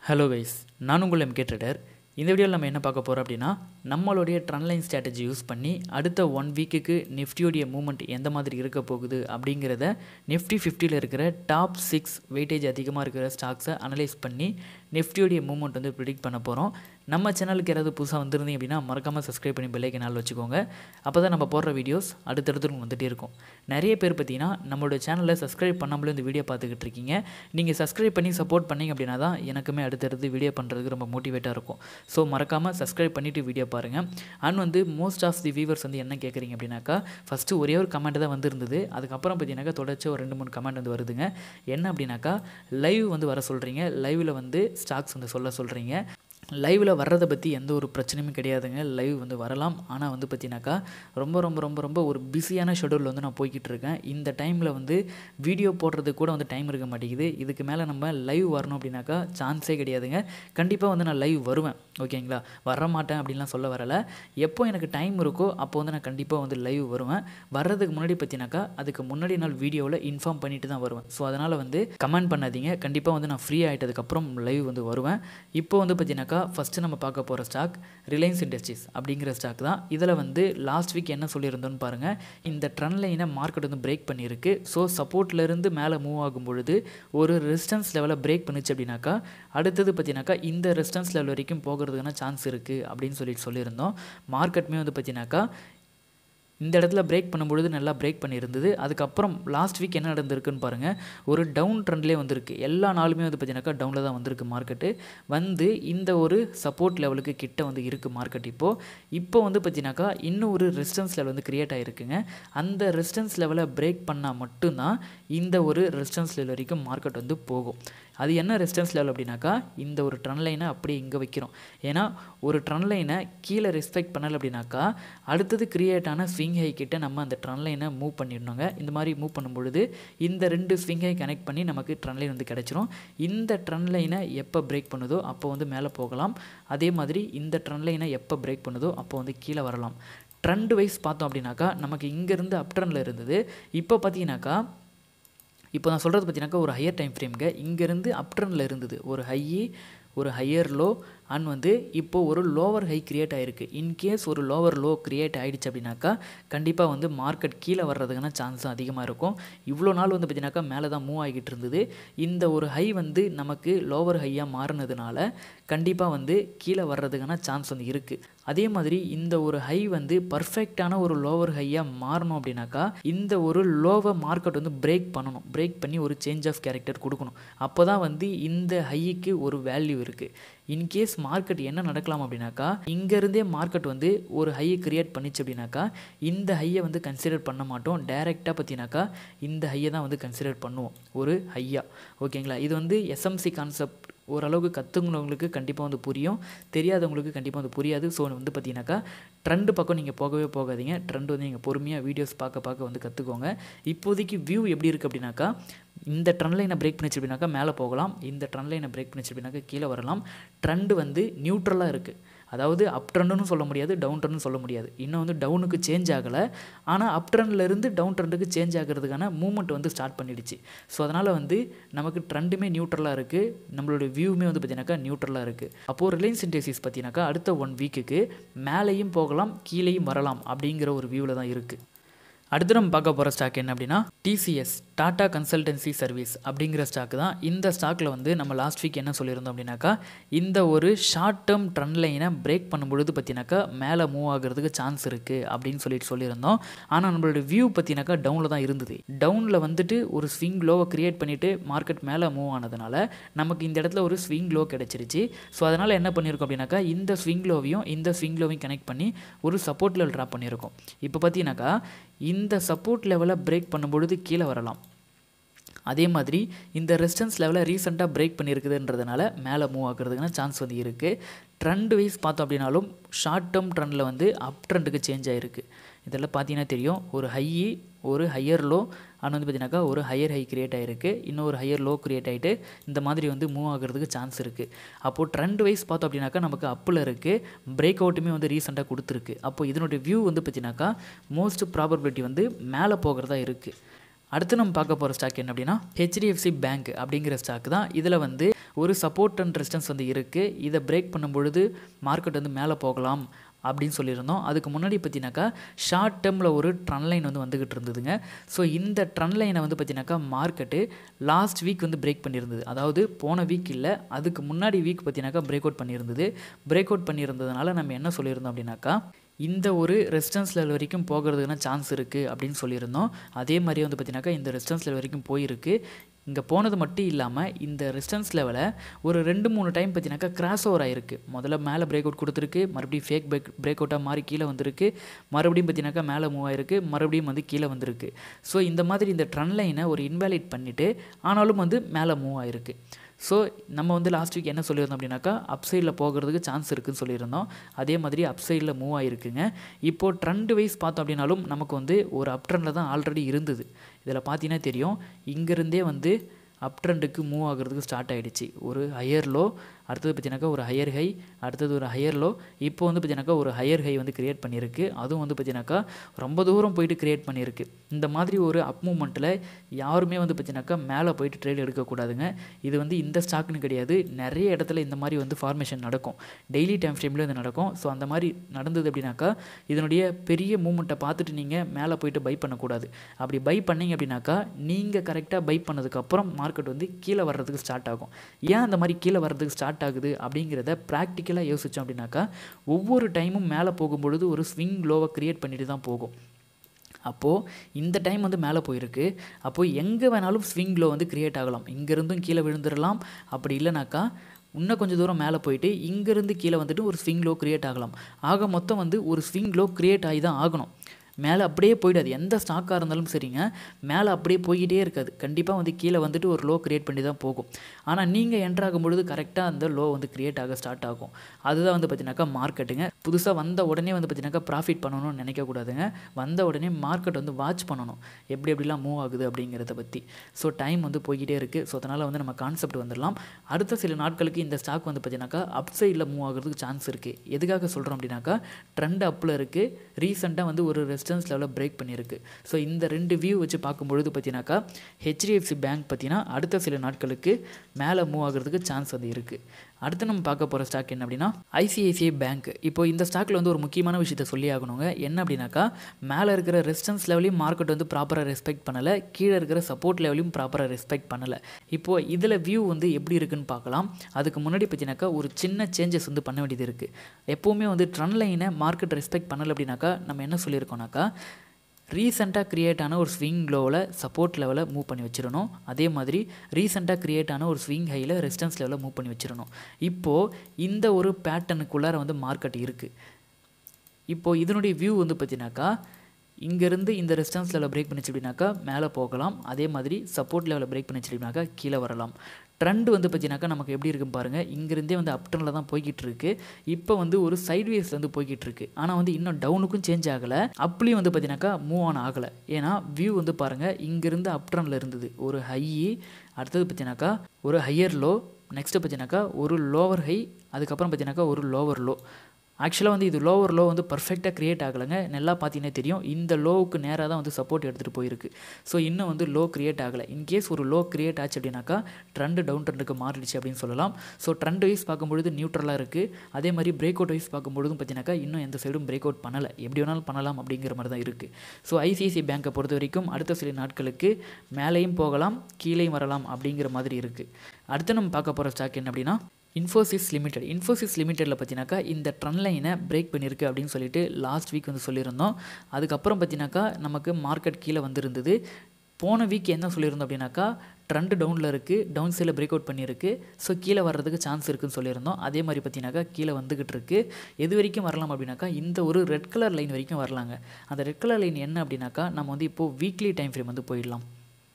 hello guys நான் உங்கள் MK trader இந்த வீடியோவில் நம்ம என்ன பார்க்க போகிறோம் அப்படின்னா நம்மளுடைய ட்ரன்லைன் ஸ்ட்ராட்டஜி யூஸ் பண்ணி அடுத்த ஒன் வீக்குக்கு நிஃப்டியோடைய மூவ்மெண்ட் எந்த மாதிரி இருக்க போகுது அப்படிங்கிறத நிஃப்டி ஃபிஃப்டியில் இருக்கிற டாப் சிக்ஸ் வெயிட்டேஜ் அதிகமாக இருக்கிற ஸ்டாக்ஸை அனலைஸ் பண்ணி நிஃப்டியோடைய மூவ்மெண்ட் வந்து ப்ரிடிக்ட் பண்ண போகிறோம் நம்ம சேனலுக்கு யாராவது புதுசாக வந்திருந்தீங்க அப்படின்னா மறக்காமல் சப்ஸ்கிரைப் பண்ணி பெல்லைக்கு நாள் வச்சுக்கோங்க அப்போ தான் நம்ம போடுற வீடியோஸ் அடுத்தடுத்து உங்களுக்கு வந்துகிட்டே இருக்கும் நிறைய பேர் பார்த்தீங்கன்னா நம்மளோட சேனலை சப்ஸ்கிரைப் பண்ணாமலே இந்த வீடியோ பார்த்துக்கிட்டு இருக்கீங்க நீங்கள் சப்ஸ்கிரைப் பண்ணி சப்போர்ட் பண்ணீங்க அப்படின்னா தான் எனக்குமே அடுத்தடுத்து வீடியோ பண்ணுறதுக்கு ரொம்ப மோட்டிவேட்டாக இருக்கும் ஸோ மறக்காமல் சப்ஸ்கிரைப் பண்ணிவிட்டு வீடியோ பாருங்கள் அண்ட் வந்து மோஸ்ட் ஆஃப் தி வியூவர்ஸ் வந்து என்ன கேட்குறீங்க அப்படின்னாக்கா ஃபஸ்ட்டு ஒரே ஒரு கமெண்ட் தான் வந்திருந்தது அதுக்கப்புறம் பார்த்தீங்கன்னாக்கா தொடர்ச்சி ஒரு ரெண்டு மூணு கமெண்ட் வந்து வருதுங்க என்ன அப்படின்னாக்கா லைவ் வந்து வர சொல்கிறீங்க லைவில் வந்து ஸ்டாக்ஸ் வந்து சொல்ல சொல்கிறீங்க லைவில் வர்றதை பற்றி எந்த ஒரு பிரச்சனையுமே கிடையாதுங்க லைவ் வந்து வரலாம் ஆனால் வந்து பார்த்தீங்கன்னாக்கா ரொம்ப ரொம்ப ரொம்ப ரொம்ப ஒரு பிஸியான ஷெடியூலில் வந்து நான் போய்கிட்டு இருக்கேன் இந்த டைமில் வந்து வீடியோ போடுறதுக்கு கூட வந்து டைம் இருக்க மாட்டேங்குது இதுக்கு மேலே நம்ம லைவ் வரணும் அப்படின்னாக்கா சான்ஸே கிடையாதுங்க கண்டிப்பாக வந்து நான் லைவ் வருவேன் ஓகேங்களா வர மாட்டேன் அப்படின்லாம் சொல்ல வரலை எப்போ எனக்கு டைம் இருக்கோ அப்போ வந்து நான் கண்டிப்பாக வந்து லைவ் வருவேன் வர்றதுக்கு முன்னாடி பார்த்தீங்கன்னாக்கா அதுக்கு முன்னாடி நாள் வீடியோவில் இன்ஃபார்ம் பண்ணிட்டு தான் வருவேன் ஸோ அதனால் வந்து கமெண்ட் பண்ணாதீங்க கண்டிப்பாக வந்து நான் ஃப்ரீ ஆகிட்டதுக்கப்புறம் லைவ் வந்து வருவேன் இப்போ வந்து பார்த்தீங்கன்னாக்கா ஃபஸ்ட்டு நம்ம பார்க்க போகிற ஸ்டாக் ரிலையன்ஸ் இண்டஸ்ட்ரீஸ் அப்படிங்கிற ஸ்டாக் தான் இதில் வந்து லாஸ்ட் வீக் என்ன சொல்லியிருந்தோன்னு பாருங்கள் இந்த ட்ரெண்ட் லைனை மார்க்கெட் வந்து பிரேக் பண்ணியிருக்கு ஸோ சப்போர்ட்லேருந்து மேலே மூவ் ஆகும் பொழுது ஒரு ரெசிஸ்டன்ஸ் லெவலை பிரேக் பண்ணுச்சு அப்படின்னாக்கா அடுத்தது பார்த்தீங்கன்னாக்கா இந்த ரெசிஸ்டன்ஸ் லெவல் வரைக்கும் போகிறதுக்கான சான்ஸ் இருக்குது அப்படின்னு சொல்லிட்டு சொல்லியிருந்தோம் மார்க்கெட்டுமே வந்து பார்த்தீங்கன்னாக்கா இந்த இடத்துல பிரேக் பண்ணும்பொழுது நல்லா பிரேக் பண்ணியிருந்தது அதுக்கப்புறம் லாஸ்ட் வீக் என்ன நடந்திருக்குன்னு பாருங்கள் ஒரு டவுன் ட்ரெண்ட்லேயே வந்திருக்கு எல்லா நாளுமே வந்து பார்த்தீங்கன்னாக்கா டவுனில் தான் வந்திருக்கு மார்க்கெட்டு வந்து இந்த ஒரு சப்போர்ட் லெவலுக்கு கிட்ட வந்து இருக்குது மார்க்கெட் இப்போது இப்போ வந்து பார்த்தீங்கன்னாக்கா இன்னும் ஒரு ரெசிஸ்டன்ஸ் லெவல் வந்து க்ரியேட் ஆகிருக்குங்க அந்த ரெசிஸ்டன்ஸ் லெவலை பிரேக் பண்ணால் மட்டும்தான் இந்த ஒரு ரெசிஸ்டன்ஸ் லெவல் வரைக்கும் மார்க்கெட் வந்து போகும் அது என்ன ரெசிஸ்டன்ஸ் லெவல் அப்படின்னாக்கா இந்த ஒரு ட்ரன் லைனை அப்படியே இங்கே வைக்கிறோம் ஏன்னா ஒரு ட்ரன் லைனை கீழே ரெஸ்பெக்ட் பண்ணலை அப்படின்னாக்கா அடுத்தது கிரியேட் ஆன ஸ்விங் ஹை கிட்ட நம்ம அந்த ட்ரன் லைனை மூவ் பண்ணிடணுங்க இந்த மாதிரி மூவ் பண்ணும்பொழுது இந்த ரெண்டு ஸ்விங் ஹை கனெக்ட் பண்ணி நமக்கு ட்ரன் லைன் வந்து கிடச்சிரும் இந்த ட்ரன் லைனை எப்போ பிரேக் பண்ணுதோ அப்போ வந்து மேலே போகலாம் அதே மாதிரி இந்த ட்ரன் லைனை எப்போ பிரேக் பண்ணுதோ அப்போ வந்து கீழே வரலாம் ட்ரெண்ட் வைஸ் பார்த்தோம் அப்படின்னாக்கா நமக்கு இங்கேருந்து அப் ட்ரெண்டில் இருந்தது இப்போ பார்த்தீங்கன்னாக்கா இப்போ நான் சொல்கிறது பார்த்தீங்கன்னாக்கா ஒரு ஹையர் டைம் ஃப்ரேம்ங்க இங்கேருந்து அப் ட்ரெண்டில் இருந்தது ஒரு ஹை ஒரு ஹையர் லோ அண்ட் வந்து இப்போது ஒரு லோவர் ஹை க்ரியேட் ஆகிருக்கு இன்கேஸ் ஒரு லோவர் லோ க்ரியேட் ஆகிடுச்சு அப்படின்னாக்கா கண்டிப்பாக வந்து மார்க்கெட் கீழே வர்றதுக்கான சான்ஸும் அதிகமாக இருக்கும் இவ்வளோ நாள் வந்து பார்த்தீங்கன்னாக்கா மேலே தான் மூவ் ஆகிட்டு இருந்தது இந்த ஒரு ஹை வந்து நமக்கு லோவர் ஹையாக மாறினதுனால கண்டிப்பாக வந்து கீழே வர்றதுக்கான சான்ஸ் வந்து இருக்குது அதே மாதிரி இந்த ஒரு ஹை வந்து பர்ஃபெக்டான ஒரு லோவர் ஹையாக மாறணும் அப்படின்னாக்கா இந்த ஒரு லோவை மார்க்கெட் வந்து பிரேக் பண்ணணும் பிரேக் பண்ணி ஒரு சேஞ்ச் ஆஃப் கேரக்டர் கொடுக்கணும் அப்போ தான் வந்து இந்த ஹைக்கு ஒரு வேல்யூ இருக்குது இன்கேஸ் மார்க்கெட் என்ன நடக்கலாம் அப்படின்னாக்கா இங்கேருந்தே மார்க்கெட் வந்து ஒரு ஹையை கிரியேட் பண்ணிச்சு அப்படின்னாக்கா இந்த ஹையை வந்து கன்சிடர் பண்ண மாட்டோம் டைரெக்டாக பார்த்தீங்கன்னாக்கா இந்த ஹையை தான் வந்து கன்சிடர் பண்ணுவோம் ஒரு ஹையா ஓகேங்களா இது வந்து எஸ்எம்சி கான்செப்ட் ஓரளவுக்கு கற்றுங்களவங்களுக்கு கண்டிப்பாக வந்து புரியும் தெரியாதவங்களுக்கு கண்டிப்பாக வந்து புரியாது ஸோ வந்து பார்த்தீங்கன்னாக்கா ட்ரெண்டு பக்கம் நீங்கள் போகவே போகாதீங்க ட்ரெண்ட் வந்து நீங்கள் பொறுமையாக வீடியோஸ் பார்க்க பார்க்க வந்து கற்றுக்கோங்க இப்போதைக்கு வியூ எப்படி இருக்குது அப்படின்னாக்கா இந்த ட்ரெண்ட் லைனை பிரேக் பண்ணிச்சு அப்படின்னாக்கா மேலே போகலாம் இந்த ட்ரெண்ட் லைனை பிரேக் பண்ணிச்சு அப்படின்னாக்கா கீழே வரலாம் ட்ரெண்டு வந்து நியூட்ரலாக இருக்குது அதாவது அப் ட்ரெண்டுன்னு சொல்ல முடியாது டவுன் ட்ரெண்ட்னு சொல்ல முடியாது இன்னும் வந்து டவுனுக்கு சேஞ்ச் ஆகலை ஆனால் அப் ட்ரெண்ட்லேருந்து டவுன் ட்ரெண்டுக்கு சேஞ்ச் ஆகிறதுக்கான மூவ்மெண்ட் வந்து ஸ்டார்ட் பண்ணிடுச்சு ஸோ அதனால் வந்து நமக்கு ட்ரெண்டுமே நியூட்ரலாக இருக்குது நம்மளோட வியூவுமே வந்து பார்த்தீங்கன்னாக்கா நியூட்ரலாக இருக்குது அப்போது ரிலையன்ஸ் இண்டஸ்ட்ரீஸ் பார்த்தீங்கன்னாக்கா அடுத்த ஒன் வீக்குக்கு மேலேயும் போகலாம் கீழேயும் வரலாம் அப்படிங்கிற ஒரு வியூவில் தான் இருக்குது அடுத்து நம்ம பார்க்க போகிற ஸ்டாக் என்ன அப்படின்னா டிசிஎஸ் டாடா கன்சல்டன்சி சர்வீஸ் அப்படிங்கிற ஸ்டாக் தான் இந்த ஸ்டாக்கில் வந்து நம்ம லாஸ்ட் வீக் என்ன சொல்லியிருந்தோம் அப்படின்னாக்கா இந்த ஒரு ஷார்ட் டேர்ம் ட்ரெண்ட் லைனை பிரேக் பண்ணும்பொழுது பார்த்தீங்கன்னாக்கா மேலே மூவ் ஆகிறதுக்கு சான்ஸ் இருக்குது அப்படின்னு சொல்லிட்டு சொல்லியிருந்தோம் ஆனால் நம்மளோட வியூ பார்த்தீங்கன்னாக்கா டவுனில் தான் இருந்தது டவுனில் வந்துட்டு ஒரு ஸ்விங் லோவை க்ரியேட் பண்ணிவிட்டு மார்க்கெட் மேலே மூவ் ஆனதுனால நமக்கு இந்த இடத்துல ஒரு ஸ்விங் லோ கிடச்சிருச்சு ஸோ அதனால் என்ன பண்ணியிருக்கோம் அப்படின்னாக்கா இந்த ஸ்விங் லோவையும் இந்த ஸ்விங் லோவையும் கனெக்ட் பண்ணி ஒரு சப்போர்ட் லெவல் ட்ராப் பண்ணியிருக்கோம் இப்போ பார்த்தீங்கன்னாக்கா இந்த சப்போர்ட் லெவலை பிரேக் பண்ணும்பொழுது கீழே வரலாம் அதே மாதிரி இந்த ரெசிஸ்டன்ஸ் லெவலை ரீசெண்டாக பிரேக் பண்ணியிருக்குதுன்றதுனால மேலே மூவ் ஆகிறதுக்கான சான்ஸ் வந்து இருக்குது ட்ரெண்ட் வைஸ் பார்த்தோம் அப்படின்னாலும் ஷார்ட் டேர்ம் ட்ரெண்டில் வந்து அப் ட்ரெண்டுக்கு சேஞ்ச் ஆகிருக்கு இதெல்லாம் பார்த்தீங்கன்னா தெரியும் ஒரு ஹை ஒரு ஹையர் லோ ஆனால் வந்து பார்த்தீங்கன்னாக்கா ஒரு ஹையர் ஹை கிரியேட் ஆகிருக்கு இன்னும் ஒரு ஹையர் லோ கிரியேட் ஆகிட்டு இந்த மாதிரி வந்து மூவ் ஆகிறதுக்கு சான்ஸ் இருக்குது அப்போது ட்ரெண்ட் வைஸ் பார்த்தோம் அப்படின்னாக்கா நமக்கு அப்பில் இருக்குது பிரேக் அவுட்டுமே வந்து ரீசெண்டாக கொடுத்துருக்கு அப்போது இதனுடைய வியூ வந்து பார்த்தீங்கன்னாக்கா மோஸ்ட் ப்ராபபிலிட்டி வந்து மேலே போகிறதா இருக்குது அடுத்து நம்ம பார்க்க போகிற ஸ்டாக் என்ன அப்படின்னா ஹெச்டிஎஃப்சி பேங்க் அப்படிங்கிற ஸ்டாக் தான் இதில் வந்து ஒரு சப்போர்ட் அண்ட் ரெசிஸ்டன்ஸ் வந்து இருக்குது இதை பிரேக் பண்ணும் பொழுது மார்க்கெட் வந்து மேலே போகலாம் அப்படின்னு சொல்லியிருந்தோம் அதுக்கு முன்னாடி பார்த்தீங்கன்னாக்கா ஷார்ட் டேர்மில் ஒரு ட்ரன் லைன் வந்து வந்துக்கிட்டு இருந்ததுங்க ஸோ இந்த ட்ரன் லைனை வந்து பார்த்தீங்கன்னாக்கா மார்க்கெட்டு லாஸ்ட் வீக் வந்து பிரேக் பண்ணியிருந்தது அதாவது போன வீக் இல்லை அதுக்கு முன்னாடி வீக் பார்த்தீங்கன்னாக்கா பிரேக் அவுட் பண்ணியிருந்தது பிரேக் அவுட் பண்ணியிருந்ததுனால நம்ம என்ன சொல்லியிருந்தோம் அப்படின்னாக்கா இந்த ஒரு ரெசிஸ்டன்ஸ் லெவல் வரைக்கும் போகிறதுக்கான சான்ஸ் இருக்குது அப்படின்னு சொல்லியிருந்தோம் அதே மாதிரி வந்து பார்த்தீங்கன்னாக்கா இந்த ரெசிஸ்டன்ஸ் லெவல் வரைக்கும் போயிருக்கு இங்கே போனது மட்டும் இல்லாமல் இந்த ரெசிஸ்டன்ஸ் லெவலை ஒரு ரெண்டு மூணு டைம் பார்த்தீங்கன்னாக்கா கிராஸ் ஓவர் ஆயிருக்கு முதல்ல மேலே பிரேக் அவுட் கொடுத்துருக்கு மறுபடியும் ஃபேக் பிரேக் பிரேக் அவுட்டாக மாறி கீழே வந்திருக்கு மறுபடியும் பார்த்தீங்கன்னாக்கா மேலே மூவ் ஆயிருக்கு மறுபடியும் வந்து கீழே வந்திருக்கு ஸோ இந்த மாதிரி இந்த ட்ரன் லைனை ஒரு இன்வேலிட் பண்ணிவிட்டு ஆனாலும் வந்து மேலே மூவ் ஆயிருக்கு ஸோ நம்ம வந்து லாஸ்ட் வீக் என்ன சொல்லியிருந்தோம் அப்படின்னாக்கா அப்சைடில் போகிறதுக்கு சான்ஸ் இருக்குதுன்னு சொல்லியிருந்தோம் அதே மாதிரி அப்சைடில் மூவ் ஆகிருக்குங்க இப்போது ட்ரெண்ட் வைஸ் பார்த்தோம் அப்படின்னாலும் நமக்கு வந்து ஒரு அப் ட்ரெண்டில் தான் ஆல்ரெடி இருந்தது இதில் பார்த்தீங்கன்னா தெரியும் இங்கேருந்தே வந்து அப் ட்ரெண்டுக்கு மூவ் ஆகிறதுக்கு ஸ்டார்ட் ஆகிடுச்சு ஒரு ஹையர் லோ அடுத்தது பார்த்தீங்கன்னாக்கா ஒரு ஹையர் ஹை அடுத்தது ஒரு ஹையர் லோ இப்போ வந்து பார்த்தீங்கன்னாக்கா ஒரு ஹையர் ஹை வந்து கிரியேட் பண்ணியிருக்கு அதுவும் வந்து பார்த்தீங்கன்னாக்கா ரொம்ப தூரம் போயிட்டு கிரியேட் பண்ணியிருக்கு இந்த மாதிரி ஒரு அப் மூமெண்ட்டில் யாருமே வந்து பார்த்தீங்கன்னாக்கா மேலே போயிட்டு ட்ரேட் எடுக்கக்கூடாதுங்க இது வந்து இந்த ஸ்டாக்னு கிடையாது நிறைய இடத்துல இந்த மாதிரி வந்து ஃபார்மேஷன் நடக்கும் டெய்லி டைம் ஃப்ரேமில் இது நடக்கும் ஸோ அந்த மாதிரி நடந்தது அப்படின்னாக்கா இதனுடைய பெரிய மூமெண்ட்டை பார்த்துட்டு நீங்கள் மேலே போயிட்டு பை பண்ணக்கூடாது அப்படி பை பண்ணீங்க அப்படின்னாக்கா நீங்கள் கரெக்டாக பை பண்ணதுக்கப்புறம் மார்க்கெட் வந்து கீழே வர்றதுக்கு ஸ்டார்ட் ஆகும் ஏன் அந்த மாதிரி கீழே வர்றதுக்கு ஸ்டார்ட் ஆகுது அப்படிங்கிறத ப்ராக்டிக்கலாக யோசித்தோம் அப்படின்னாக்கா ஒவ்வொரு டைமும் மேலே போகும்பொழுது ஒரு ஸ்விங் லோவை க்ரியேட் பண்ணிட்டு தான் போகும் அப்போது இந்த டைம் வந்து மேலே போயிருக்கு அப்போது எங்கே வேணாலும் ஸ்விங் லோ வந்து க்ரியேட் ஆகலாம் இங்கேருந்தும் கீழே விழுந்துடலாம் அப்படி இல்லைனாக்கா இன்னும் கொஞ்சம் தூரம் மேலே போயிட்டு இங்கேருந்து கீழே வந்துட்டு ஒரு ஸ்விங் லோ க்ரியேட் ஆகலாம் ஆக மொத்தம் வந்து ஒரு ஸ்விங் லோ க்ரியேட் ஆகி தான் ஆகணும் மேலே அப்படியே போயிடாது எந்த ஸ்டாக்காக இருந்தாலும் சரிங்க மேலே அப்படியே போய்கிட்டே இருக்காது கண்டிப்பாக வந்து கீழே வந்துட்டு ஒரு லோ க்ரியேட் பண்ணி தான் போகும் ஆனால் நீங்கள் என்ட்ரு ஆகும்பொழுது கரெக்டாக அந்த லோ வந்து க்ரியேட் ஆக ஸ்டார்ட் ஆகும் அதுதான் வந்து பார்த்தீங்கன்னாக்கா மார்க்கெட்டுங்க புதுசாக வந்த உடனே வந்து பார்த்தீங்கன்னாக்கா ப்ராஃபிட் பண்ணணும்னு நினைக்கக்கூடாதுங்க வந்த உடனே மார்க்கெட் வந்து வாட்ச் பண்ணணும் எப்படி எப்படிலாம் மூவ் ஆகுது அப்படிங்கிறத பற்றி ஸோ டைம் வந்து போய்கிட்டே இருக்குது ஸோ அதனால் வந்து நம்ம கான்செப்ட் வந்துடலாம் அடுத்த சில நாட்களுக்கு இந்த ஸ்டாக் வந்து பார்த்தீங்கன்னாக்கா அப் சைடில் மூவ் ஆகிறதுக்கு சான்ஸ் இருக்குது எதுக்காக சொல்கிறோம் அப்படின்னாக்கா ட்ரெண்ட் அப்பில் இருக்குது ரீசெண்டாக வந்து ஒரு ரெசிஸ்டன்ஸ் லெவலில் பிரேக் பண்ணியிருக்கு ஸோ இந்த ரெண்டு வியூ வச்சு பார்க்கும்பொழுது பார்த்தீங்கன்னாக்கா ஹெச்டிஎஃப்சி பேங்க் பார்த்தீங்கன்னா அடுத்த சில நாட்களுக்கு மேலே மூவ் ஆகிறதுக்கு சான்ஸ் வந்து இருக்குது அடுத்து நம்ம பார்க்க போகிற ஸ்டாக் என்ன அப்படின்னா ஐசிஐசிஐ பேங்க் இப்போ இந்த ஸ்டாக்கில் வந்து ஒரு முக்கியமான விஷயத்த சொல்லி ஆகணுங்க என்ன அப்படின்னாக்கா மேலே இருக்கிற ரெசிஸ்டன்ஸ் லெவலையும் மார்க்கெட் வந்து ப்ராப்பராக ரெஸ்பெக்ட் பண்ணலை கீழே இருக்கிற சப்போர்ட் லெவலையும் ப்ராப்பராக ரெஸ்பெக்ட் பண்ணலை இப்போது இதில் வியூ வந்து எப்படி இருக்குன்னு பார்க்கலாம் அதுக்கு முன்னாடி பார்த்தீங்கன்னாக்கா ஒரு சின்ன சேஞ்சஸ் வந்து பண்ண வேண்டியது இருக்குது எப்போவுமே வந்து ட்ரன் லைனை மார்க்கெட் ரெஸ்பெக்ட் பண்ணலை அப்படின்னாக்கா நம்ம என்ன சொல்லியிருக்கோம்னாக்கா ரீசெண்டாக க்ரியேட் ஆன ஒரு ஸ்விங் லோவில் சப்போர்ட் லெவலில் மூவ் பண்ணி வச்சிடணும் அதே மாதிரி ரீசெண்டாக க்ரியேட் ஆன ஒரு ஸ்விங் ஹையில் ரெசிஸ்டன்ஸ் லெவலில் மூவ் பண்ணி வச்சிடணும் இப்போது இந்த ஒரு பேட்டர்னுக்குள்ளார வந்து மார்க்கெட் இருக்குது இப்போது இதனுடைய வியூ வந்து பார்த்தீங்கன்னாக்கா இங்கேருந்து இந்த ரெசிஸ்டன்ஸ் லெவலில் பிரேக் பண்ணிச்சு அப்படின்னாக்கா மேலே போகலாம் அதே மாதிரி சப்போர்ட் லெவலில் பிரேக் பண்ணிச்சு அப்படின்னாக்கா கீழே வரலாம் ட்ரெண்ட் வந்து பார்த்தீங்கன்னாக்கா நமக்கு எப்படி இருக்குன்னு பாருங்கள் இங்கேருந்தே வந்து அப்டனில் தான் போய்கிட்டு இருக்கு இப்போ வந்து ஒரு சைட்வேஸில் வந்து போய்கிட்டு இருக்கு ஆனால் வந்து இன்னும் டவுனுக்கும் சேஞ்ச் ஆகலை அப்லேயும் வந்து பார்த்தீங்கன்னாக்கா மூவ் ஆன் ஆகலை ஏன்னா வியூ வந்து பாருங்கள் இங்கேருந்து அப்டனில் இருந்தது ஒரு ஹை அடுத்தது பார்த்தீங்கன்னாக்கா ஒரு ஹையர் லோ நெக்ஸ்ட்டு பார்த்தீங்கன்னாக்கா ஒரு லோவர் ஹை அதுக்கப்புறம் பார்த்தீங்கன்னாக்கா ஒரு லோவர் லோ ஆக்சுவலாக வந்து இது லோவர் லோ வந்து பர்ஃபெக்டாக க்ரியேட் ஆகலைங்க நல்லா பார்த்தீங்கன்னா தெரியும் இந்த லோவுக்கு நேராக தான் வந்து சப்போர்ட் எடுத்துகிட்டு போயிருக்கு ஸோ இன்னும் வந்து லோ க்ரியேட் ஆகலை இன்கேஸ் ஒரு லோ க்ரியேட் ஆச்சு அப்படின்னாக்கா ட்ரெண்டு டவுன் ட்ரெண்டுக்கு மாறிடுச்சு அப்படின்னு சொல்லலாம் ஸோ ட்ரெண்ட் வைஸ் பார்க்கும்பொழுது நியூட்ரலாக இருக்குது அதே மாதிரி பிரேக் அவுட் வைஸ் பார்க்கும்பொழுதும் பார்த்தீங்கன்னாக்கா இன்னும் எந்த சைடும் பிரேக் அவுட் பண்ணலை எப்படி வேணாலும் பண்ணலாம் அப்படிங்கிற மாதிரி தான் இருக்குது ஸோ ஐசிஐசி பேங்க்கை பொறுத்த வரைக்கும் அடுத்த சில நாட்களுக்கு மேலேயும் போகலாம் கீழேயும் வரலாம் அப்படிங்கிற மாதிரி இருக்குது அடுத்து நம்ம பார்க்க போகிற ஸ்டாக் என்ன அப்படின்னா இன்ஃபோசிஸ் லிமிடெட் இன்ஃபோசிஸ் லிமிட்டெடில் பார்த்தீங்கன்னாக்கா இந்த ட்ரன் லைனை பிரேக் பண்ணியிருக்கு அப்படின்னு சொல்லிட்டு லாஸ்ட் வீக் வந்து சொல்லியிருந்தோம் அதுக்கப்புறம் பார்த்தீங்கன்னாக்கா நமக்கு மார்க்கெட் கீழே வந்திருந்தது போன வீக் என்ன சொல்லியிருந்தோம் அப்படின்னாக்கா ட்ரெண்ட் டவுனில் இருக்குது டவுன் சைடில் பிரேக் அவுட் பண்ணியிருக்கு ஸோ கீழே வர்றதுக்கு சான்ஸ் இருக்குன்னு சொல்லியிருந்தோம் அதே மாதிரி பார்த்தீங்கன்னாக்கா கீழே வந்துக்கிட்டு இருக்கு எது வரைக்கும் வரலாம் அப்படின்னாக்கா இந்த ஒரு ரெட் கலர் லைன் வரைக்கும் வரலாங்க அந்த ரெட் கலர் லைன் என்ன அப்படின்னாக்கா நம்ம வந்து இப்போது வீக்லி டைம் ஃப்ரேம் வந்து போயிடலாம்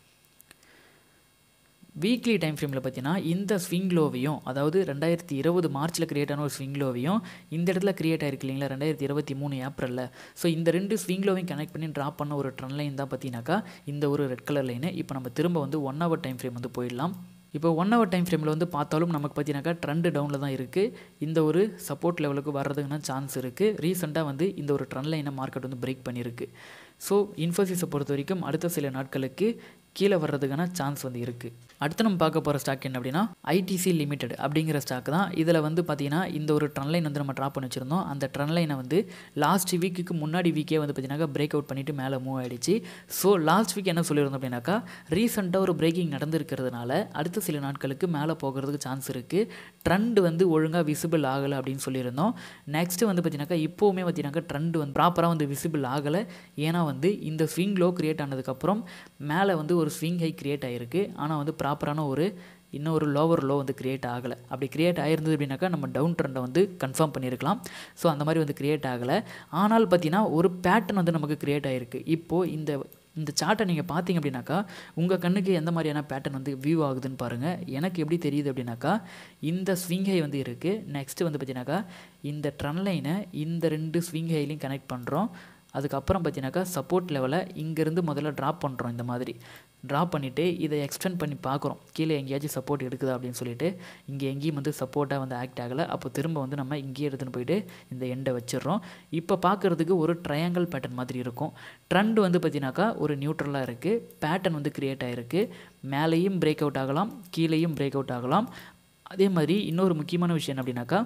வீக்லி டைம் ஃப்ரேமில் பார்த்தீங்கன்னா இந்த ஸ்விங் லோவையும் அதாவது ரெண்டாயிரத்தி இருபது மார்ச்சில் கிரியேட் ஆன ஒரு ஸ்விங் லோவையும் இந்த இடத்துல கிரியேட் ஆயிருக்கு இல்லைங்களா ரெண்டாயிரத்தி இருபத்தி மூணு ஏப்ரலில் ஸோ இந்த ரெண்டு ஸ்விங் லோவையும் கனெக்ட் பண்ணி ட்ராப் பண்ண ஒரு ட்ரன் லைன் தான் பார்த்தீங்கன்னாக்கா இந்த ஒரு ரெட் கலர் லைனு இப்போ நம்ம திரும்ப வந்து ஒன் ஹவர் டைம் ஃப்ரேம் வந்து போயிடலாம் இப்போ ஒன் ஹவர் டைம் ஃப்ரேமில் வந்து பார்த்தாலும் நமக்கு பார்த்தீங்கன்னாக்கா ட்ரெண்டு டவுனில் தான் இருக்குது இந்த ஒரு சப்போர்ட் லெவலுக்கு வர்றதுக்குனா சான்ஸ் இருக்குது ரீசெண்டாக வந்து இந்த ஒரு ட்ரெண்ட் லைனை மார்க்கெட் வந்து பிரேக் பண்ணியிருக்கு ஸோ இன்ஃபோசிஸை பொறுத்த வரைக்கும் அடுத்த சில நாட்களுக்கு கீழே வர்றதுக்கான சான்ஸ் வந்து இருக்குது அடுத்து நம்ம பார்க்க போகிற ஸ்டாக் என்ன அப்படின்னா ஐடிசி லிமிடெட் அப்படிங்கிற ஸ்டாக் தான் இதில் வந்து பார்த்தீங்கன்னா இந்த ஒரு ட்ரன் லைன் வந்து நம்ம ட்ராப் பண்ணி வச்சுருந்தோம் அந்த ட்ரன் லைனை வந்து லாஸ்ட் வீக்குக்கு முன்னாடி வீக்கே வந்து பார்த்தீங்கன்னா பிரேக் அவுட் பண்ணிவிட்டு மேலே மூவ் ஆகிடுச்சு ஸோ லாஸ்ட் வீக் என்ன சொல்லியிருந்தோம் அப்படின்னாக்கா ரீசெண்டாக ஒரு பிரேக்கிங் நடந்திருக்கிறதுனால அடுத்த சில நாட்களுக்கு மேலே போகிறதுக்கு சான்ஸ் இருக்குது ட்ரெண்ட் வந்து ஒழுங்காக விசிபிள் ஆகலை அப்படின்னு சொல்லியிருந்தோம் நெக்ஸ்ட்டு வந்து பார்த்தீங்கன்னாக்கா இப்போவுமே பார்த்தீங்கன்னாக்கா ட்ரெண்ட் வந்து ப்ராப்பராக வந்து விசிபிள் ஆகலை ஏன்னா வந்து இந்த ஸ்விங் லோ கிரியேட் ஆனதுக்கப்புறம் மேலே வந்து ஒரு ஸ்விங் ஹை கிரியேட் ஆகிருக்கு ஆனால் வந்து ப்ராப்பரான ஒரு இன்னும் ஒரு லோவர் லோ வந்து கிரியேட் ஆகலை அப்படி கிரியேட் ஆகிருந்தது அப்படின்னாக்கா நம்ம டவுன் ட்ரெண்டை வந்து கன்ஃபார்ம் பண்ணியிருக்கலாம் ஸோ அந்த மாதிரி வந்து கிரியேட் ஆகலை ஆனால் பார்த்தீங்கன்னா ஒரு பேட்டர்ன் வந்து நமக்கு கிரியேட் ஆகிருக்கு இப்போது இந்த இந்த சார்ட்டை நீங்கள் பார்த்தீங்க அப்படின்னாக்கா உங்கள் கண்ணுக்கு எந்த மாதிரியான பேட்டர்ன் வந்து வியூ ஆகுதுன்னு பாருங்கள் எனக்கு எப்படி தெரியுது அப்படின்னாக்கா இந்த ஸ்விங் ஹை வந்து இருக்குது நெக்ஸ்ட்டு வந்து பார்த்தீங்கன்னாக்கா இந்த ட்ரன் லைனை இந்த ரெண்டு ஸ்விங் ஹைலையும் கனெக்ட் பண்ணுறோம் அதுக்கப்புறம் பார்த்தீங்கன்னாக்கா சப்போர்ட் லெவலை இங்கேருந்து முதல்ல ட்ராப் பண்ணுறோம் இந்த மாதிரி ட்ராப் பண்ணிவிட்டு இதை எக்ஸ்டெண்ட் பண்ணி பார்க்குறோம் கீழே எங்கேயாச்சும் சப்போர்ட் எடுக்குதா அப்படின்னு சொல்லிட்டு இங்கே எங்கேயும் வந்து சப்போர்ட்டாக வந்து ஆக்ட் ஆகலை அப்போ திரும்ப வந்து நம்ம இங்கேயே எடுத்துன்னு போயிட்டு இந்த எண்டை வச்சிடுறோம் இப்போ பார்க்குறதுக்கு ஒரு ட்ரையாங்கிள் பேட்டர்ன் மாதிரி இருக்கும் ட்ரெண்ட் வந்து பார்த்தீங்கன்னாக்கா ஒரு நியூட்ரலாக இருக்குது பேட்டர்ன் வந்து க்ரியேட் ஆகிருக்கு மேலேயும் பிரேக் அவுட் ஆகலாம் கீழேயும் பிரேக் அவுட் ஆகலாம் அதே மாதிரி இன்னொரு முக்கியமான விஷயம் என்ன அப்படின்னாக்கா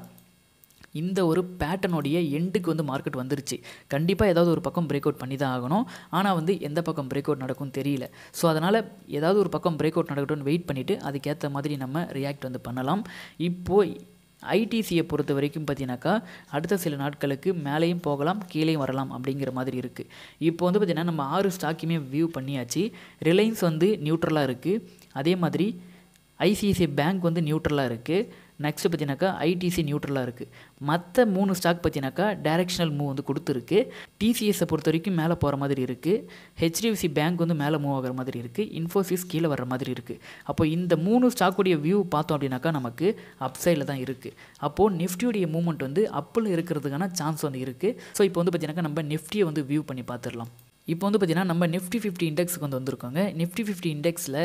இந்த ஒரு பேட்டர்னுடைய எண்டுக்கு வந்து மார்க்கெட் வந்துருச்சு கண்டிப்பாக ஏதாவது ஒரு பக்கம் பிரேக் அவுட் பண்ணி தான் ஆகணும் ஆனால் வந்து எந்த பக்கம் பிரேக் அவுட் நடக்கும்னு தெரியல ஸோ அதனால் ஏதாவது ஒரு பக்கம் பிரேக் அவுட் நடக்கட்டும்னு வெயிட் பண்ணிவிட்டு அதுக்கேற்ற மாதிரி நம்ம ரியாக்ட் வந்து பண்ணலாம் இப்போது ஐடிசியை பொறுத்த வரைக்கும் பார்த்தீங்கன்னாக்கா அடுத்த சில நாட்களுக்கு மேலேயும் போகலாம் கீழேயும் வரலாம் அப்படிங்கிற மாதிரி இருக்குது இப்போ வந்து பார்த்திங்கன்னா நம்ம ஆறு ஸ்டாக்குமே வியூ பண்ணியாச்சு ரிலையன்ஸ் வந்து நியூட்ரலாக இருக்குது அதே மாதிரி ஐசிஐசிஐ பேங்க் வந்து நியூட்ரலாக இருக்குது நெக்ஸ்ட்டு பார்த்தீங்கன்னாக்கா ஐடிசி நியூட்ரலாக இருக்குது மற்ற மூணு ஸ்டாக் பார்த்தீங்கன்னாக்கா டைரக்ஷனல் மூவ் வந்து கொடுத்துருக்கு டிசிஎஸை பொறுத்த வரைக்கும் மேலே போகிற மாதிரி இருக்குது ஹெச்டிஎஃப்சி பேங்க் வந்து மேலே மூவ் ஆகிற மாதிரி இருக்குது இன்ஃபோசிஸ் கீழே வர்ற மாதிரி இருக்குது அப்போ இந்த மூணு ஸ்டாக்குடைய வியூ பார்த்தோம் அப்படின்னாக்கா நமக்கு அப்சைடில் தான் இருக்குது அப்போது நிஃப்டியுடைய மூவ்மெண்ட் வந்து அப்பில் இருக்கிறதுக்கான சான்ஸ் வந்து இருக்குது ஸோ இப்போ வந்து பார்த்தீங்கன்னாக்கா நம்ம நிஃப்டியை வந்து வியூ பண்ணி பார்த்துடலாம் இப்போ வந்து பார்த்தீங்கன்னா நம்ம நிஃப்டி ஃபிஃப்டி இண்டெக்ஸுக்கு வந்து வந்திருக்கோங்க நிஃப்டி ஃபிஃப்டி இண்டெக்ஸில்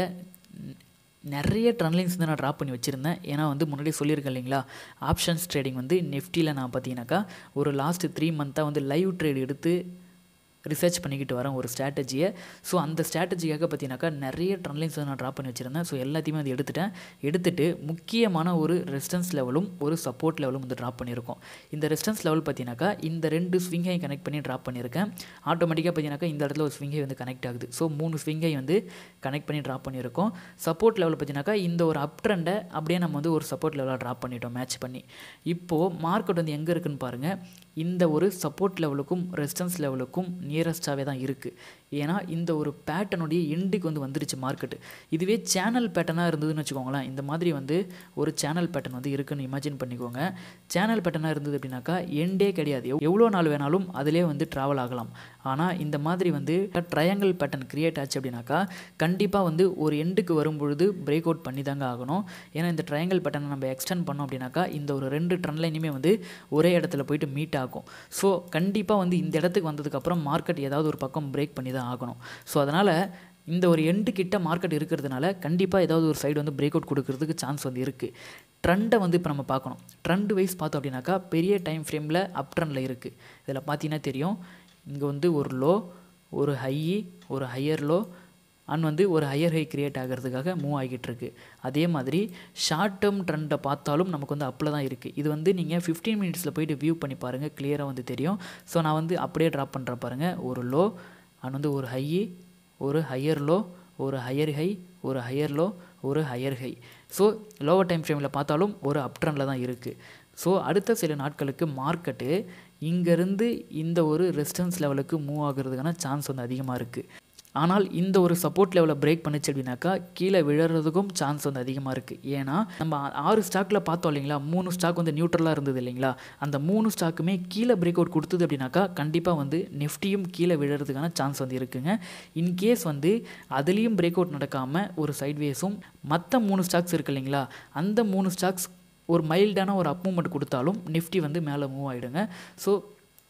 நிறைய ட்ரன்லைன்ஸ் வந்து நான் ட்ராப் பண்ணி வச்சுருந்தேன் ஏன்னா வந்து முன்னாடி சொல்லியிருக்கேன் இல்லைங்களா ஆப்ஷன்ஸ் ட்ரேடிங் வந்து நெஃப்டியில் நான் பார்த்தீங்கன்னாக்கா ஒரு லாஸ்ட்டு த்ரீ மந்த்தாக வந்து லைவ் ட்ரேட் எடுத்து ரிசர்ச் பண்ணிக்கிட்டு வரேன் ஒரு ஸ்ட்ராட்டஜியை ஸோ அந்த ஸ்ட்ராட்டஜிக்காக பார்த்தீங்கன்னாக்கா நிறைய ட்ரன்லைன்ஸ் வந்து நான் ட்ராப் பண்ணி வச்சுருந்தேன் ஸோ எல்லாத்தையுமே வந்து எடுத்துட்டேன் எடுத்துகிட்டு முக்கியமான ஒரு ரெசிஸ்டன்ஸ் லெவலும் ஒரு சப்போர்ட் லெவலும் வந்து ட்ராப் பண்ணியிருக்கோம் இந்த ரெசிஸ்டன்ஸ் லெவல் பார்த்தீங்கன்னாக்கா இந்த ரெண்டு ஸ்விங்கை கனெக்ட் பண்ணி ட்ராப் பண்ணியிருக்கேன் ஆட்டோமேட்டிக்காக பார்த்தீங்கன்னாக்கா இந்த இடத்துல ஒரு ஸ்விங்கை வந்து கனெக்ட் ஆகுது ஸோ மூணு ஸ்விங்கை வந்து கனெக்ட் பண்ணி ட்ராப் பண்ணியிருக்கோம் சப்போர்ட் லெவல் பார்த்தீங்கன்னாக்கா இந்த ஒரு அப் ட்ரெண்டை அப்படியே நம்ம வந்து ஒரு சப்போர்ட் லெவலாக ட்ராப் பண்ணிட்டோம் மேட்ச் பண்ணி இப்போது மார்க்கெட் வந்து எங்கே இருக்குன்னு பாருங்கள் இந்த ஒரு சப்போர்ட் லெவலுக்கும் ரெசிஸ்டன்ஸ் லெவலுக்கும் நியரஸ்டாகவே தான் இருக்குது ஏன்னா இந்த ஒரு பேட்டர்னுடைய எண்டுக்கு வந்து வந்துருச்சு மார்க்கெட்டு இதுவே சேனல் பேட்டர்னாக இருந்ததுன்னு வச்சுக்கோங்களேன் இந்த மாதிரி வந்து ஒரு சேனல் பேட்டர்ன் வந்து இருக்குன்னு இமேஜின் பண்ணிக்கோங்க சேனல் பேட்டர்னாக இருந்தது அப்படின்னாக்கா எண்டே கிடையாது எவ்- எவ்வளோ நாள் வேணாலும் அதிலே வந்து ட்ராவல் ஆகலாம் ஆனால் இந்த மாதிரி வந்து ட்ரையாங்கிள் பேட்டர்ன் கிரியேட் ஆச்சு அப்படின்னாக்கா கண்டிப்பாக வந்து ஒரு எண்டுக்கு வரும்பொழுது பிரேக் அவுட் பண்ணி தாங்க ஆகணும் ஏன்னா இந்த ட்ரையாங்கிள் பேட்டர்னை நம்ம எக்ஸ்டெண்ட் பண்ணோம் அப்படின்னாக்கா இந்த ஒரு ரெண்டு ட்ரெண்ட் லைனுமே வந்து ஒரே இடத்துல போயிட்டு மீட் ஆகும் ஸோ கண்டிப்பாக வந்து இந்த இடத்துக்கு வந்ததுக்கப்புறம் மார்க்கெட் ஏதாவது ஒரு பக்கம் பிரேக் பண்ணி தான் ஆகணும் ஸோ அதனால் இந்த ஒரு எண்டு கிட்ட மார்க்கெட் இருக்கிறதுனால கண்டிப்பாக ஏதாவது ஒரு சைடு வந்து பிரேக் அவுட் கொடுக்கறதுக்கு சான்ஸ் வந்து இருக்குது ட்ரெண்டை வந்து இப்போ நம்ம பார்க்கணும் ட்ரெண்ட் வைஸ் பார்த்தோம் அப்படின்னாக்கா பெரிய டைம் ஃப்ரேமில் அப் ட்ரெண்டில் இருக்குது இதில் பார்த்தீங்கன்னா தெரியும் இங்கே வந்து ஒரு லோ ஒரு ஹை ஒரு ஹையர் லோ அண்ட் வந்து ஒரு ஹையர் ஹை கிரியேட் ஆகிறதுக்காக மூவ் ஆகிட்டு இருக்கு அதே மாதிரி ஷார்ட் டேர்ம் ட்ரெண்டை பார்த்தாலும் நமக்கு வந்து அப்பில் தான் இருக்குது இது வந்து நீங்கள் ஃபிஃப்டீன் மினிட்ஸில் போயிட்டு வியூ பண்ணி பாருங்கள் கிளியராக வந்து தெரியும் ஸோ நான் வந்து அப்படியே ட்ராப் பண்ணுற பாருங்கள் ஒரு லோ அண்ட் வந்து ஒரு ஹை ஒரு ஹையர் லோ ஒரு ஹையர் ஹை ஒரு ஹையர் லோ ஒரு higher high so lower time ஃப்ரேமில் பார்த்தாலும் ஒரு அப் ட்ரெண்டில் தான் இருக்குது ஸோ அடுத்த சில நாட்களுக்கு மார்க்கெட்டு இங்கேருந்து இந்த ஒரு ரெசிஸ்டன்ஸ் லெவலுக்கு மூவ் ஆகுறதுக்கான சான்ஸ் வந்து அதிகமாக இருக்குது ஆனால் இந்த ஒரு சப்போர்ட் லெவலை பிரேக் பண்ணுச்சு அப்படின்னாக்கா கீழே விழறதுக்கும் சான்ஸ் வந்து அதிகமாக இருக்குது ஏன்னா நம்ம ஆ- ஆறு ஸ்டாக்கில் பார்த்தோம் இல்லைங்களா மூணு ஸ்டாக் வந்து நியூட்ரலாக இருந்தது இல்லைங்களா அந்த மூணு ஸ்டாக்குமே கீழே பிரேக் அவுட் கொடுத்தது அப்படின்னாக்கா கண்டிப்பாக வந்து நிஃப்டியும் கீழே விழறதுக்கான சான்ஸ் வந்து இருக்குங்க இன்கேஸ் வந்து அதுலேயும் பிரேக் அவுட் நடக்காமல் ஒரு சைட்வேஸும் மற்ற மூணு ஸ்டாக்ஸ் இருக்கு இல்லைங்களா அந்த மூணு ஸ்டாக்ஸ் ஒரு மைல்டான ஒரு அப் மூமெண்ட் கொடுத்தாலும் நிஃப்டி வந்து மேலே மூவ் ஆகிடுங்க ஸோ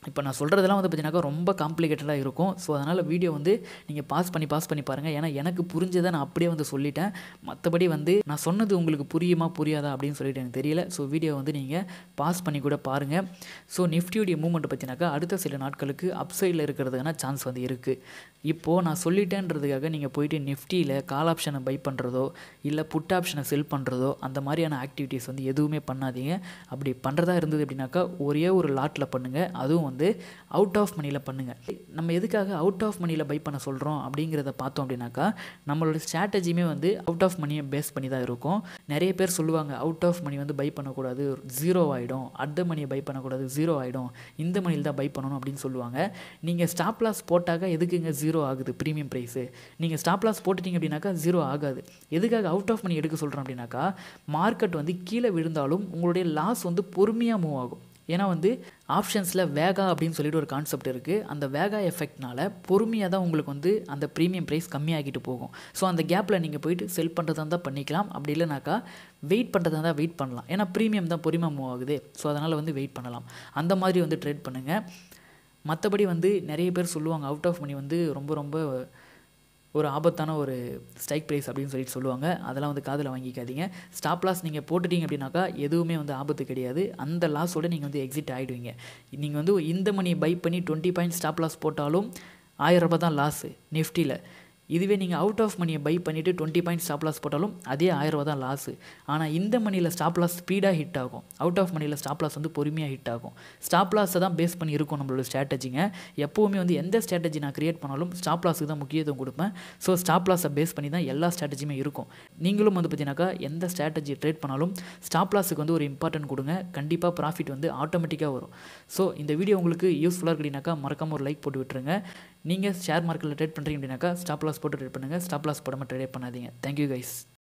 இப்போ நான் சொல்கிறதெல்லாம் வந்து பார்த்தீங்கன்னாக்கா ரொம்ப காம்ப்ளிகேட்டடாக இருக்கும் ஸோ அதனால் வீடியோ வந்து நீங்கள் பாஸ் பண்ணி பாஸ் பண்ணி பாருங்கள் ஏன்னா எனக்கு புரிஞ்சதை நான் அப்படியே வந்து சொல்லிட்டேன் மற்றபடி வந்து நான் சொன்னது உங்களுக்கு புரியுமா புரியாதா அப்படின்னு சொல்லிட்டு எனக்கு தெரியல ஸோ வீடியோ வந்து நீங்கள் பாஸ் பண்ணி கூட பாருங்கள் ஸோ நிஃப்டியுடைய மூவ்மெண்ட் பார்த்தீங்கன்னாக்கா அடுத்த சில நாட்களுக்கு அப்சைடில் இருக்கிறதுக்கான சான்ஸ் வந்து இருக்குது இப்போது நான் சொல்லிட்டேன்றதுக்காக நீங்கள் போயிட்டு நிஃப்டியில் கால் ஆப்ஷனை பை பண்ணுறதோ இல்லை புட் ஆப்ஷனை செல் பண்ணுறதோ அந்த மாதிரியான ஆக்டிவிட்டீஸ் வந்து எதுவுமே பண்ணாதீங்க அப்படி பண்ணுறதா இருந்தது அப்படின்னாக்கா ஒரே ஒரு லாட்டில் பண்ணுங்கள் அதுவும் வந்து அவுட் ஆஃப் மணியில் பண்ணுங்கள் நம்ம எதுக்காக அவுட் ஆஃப் மணியில் பை பண்ண சொல்கிறோம் அப்படிங்கிறத பார்த்தோம் அப்படின்னாக்கா நம்மளோட ஸ்ட்ராட்டஜியுமே வந்து அவுட் ஆஃப் மணியை பேஸ் பண்ணி தான் இருக்கும் நிறைய பேர் சொல்லுவாங்க அவுட் ஆஃப் மணி வந்து பை பண்ணக்கூடாது ஜீரோ ஆகிடும் அடுத்த மணியை பை பண்ணக்கூடாது ஜீரோ ஆகிடும் இந்த மணியில் தான் பை பண்ணணும் அப்படின்னு சொல்லுவாங்க நீங்கள் ஸ்டாப் லாஸ் போட்டாக்கா எதுக்குங்க ஜீரோ ஆகுது ப்ரீமியம் ப்ரைஸு நீங்கள் ஸ்டாப் லாஸ் போட்டுட்டீங்க அப்படின்னாக்கா ஜீரோ ஆகாது எதுக்காக அவுட் ஆஃப் மணி எடுக்க சொல்கிறோம் அப்படின்னாக்கா மார்க்கெட் வந்து கீழே விழுந்தாலும் உங்களுடைய லாஸ் வந்து பொறுமையாக மூவ் ஆகும் ஏன்னா வந்து ஆப்ஷன்ஸில் வேகா அப்படின்னு சொல்லிட்டு ஒரு கான்செப்ட் இருக்குது அந்த வேகா எஃபெக்ட்னால பொறுமையாக தான் உங்களுக்கு வந்து அந்த ப்ரீமியம் ப்ரைஸ் கம்மியாகிட்டு போகும் ஸோ அந்த கேப்பில் நீங்கள் போயிட்டு செல் பண்ணுறதா இருந்தால் பண்ணிக்கலாம் அப்படி இல்லைனாக்கா வெயிட் பண்ணுறதா இருந்தால் வெயிட் பண்ணலாம் ஏன்னா ப்ரீமியம் தான் பொறுமையாக மூவ் ஆகுது ஸோ அதனால் வந்து வெயிட் பண்ணலாம் அந்த மாதிரி வந்து ட்ரேட் பண்ணுங்கள் மற்றபடி வந்து நிறைய பேர் சொல்லுவாங்க அவுட் ஆஃப் மணி வந்து ரொம்ப ரொம்ப ஒரு ஆபத்தான ஒரு ஸ்ட்ரைக் ப்ரைஸ் அப்படின்னு சொல்லிட்டு சொல்லுவாங்க அதெல்லாம் வந்து காதில் வாங்கிக்காதீங்க ஸ்டாப் லாஸ் நீங்கள் போட்டுட்டீங்க அப்படின்னாக்கா எதுவுமே வந்து ஆபத்து கிடையாது அந்த லாஸோட நீங்கள் வந்து எக்ஸிட் ஆகிடுவீங்க நீங்கள் வந்து இந்த மணி பை பண்ணி டுவெண்ட்டி பாயிண்ட் ஸ்டாப் லாஸ் போட்டாலும் ஆயிரம் ரூபாய் தான் லாஸு நிஃப்டியில் இதுவே நீங்கள் அவுட் ஆஃப் மணியை பை பண்ணிவிட்டு டுவெண்ட்டி பாயிண்ட் ஸ்டாப் லாஸ் போட்டாலும் அதே ஆயிரம் ரூபா தான் லாஸு ஆனால் இந்த மணியில் ஸ்டாப் லாஸ் ஸ்பீடாக ஹிட் ஆகும் அவுட் ஆஃப் மணியில் ஸ்டாப் லாஸ் வந்து பொறுமையாக ஹிட் ஆகும் ஸ்டாப் லாஸை தான் பேஸ் பண்ணி இருக்கும் நம்மளோட ஸ்ட்ராட்டஜிங்க எப்போவுமே வந்து எந்த ஸ்ட்ராட்டஜி நான் கிரியேட் பண்ணாலும் ஸ்டாப் லாஸுக்கு தான் முக்கியத்துவம் கொடுப்பேன் ஸோ ஸ்டாப் லாஸை பேஸ் பண்ணி தான் எல்லா ஸ்ட்ராட்டஜியுமே இருக்கும் நீங்களும் வந்து பார்த்தீங்கன்னாக்கா எந்த ஸ்ட்ராட்டஜி ட்ரேட் பண்ணாலும் ஸ்டாப் லாஸுக்கு வந்து ஒரு இம்பார்ட்டன்ட் கொடுங்க கண்டிப்பாக ப்ராஃபிட் வந்து ஆட்டோமேட்டிக்காக வரும் ஸோ இந்த வீடியோ உங்களுக்கு யூஸ்ஃபுல்லாக இருக்குனாக்கா மறக்காமல் ஒரு லைக் போட்டு விட்டுருங்க நீங்கள் ஷேர் மார்க்கெட்டில் ட்ரேட் பண்ணுறீங்க அப்படின்னாக்கா ஸ்டாப் லாஸ் போட்டு ட்ரேட் பண்ணுங்கள் ஸ்டாப் லாஸ் போடாமல் ட்ரேட் பண்ணாதீங்க தேங்க்யூ கைஸ்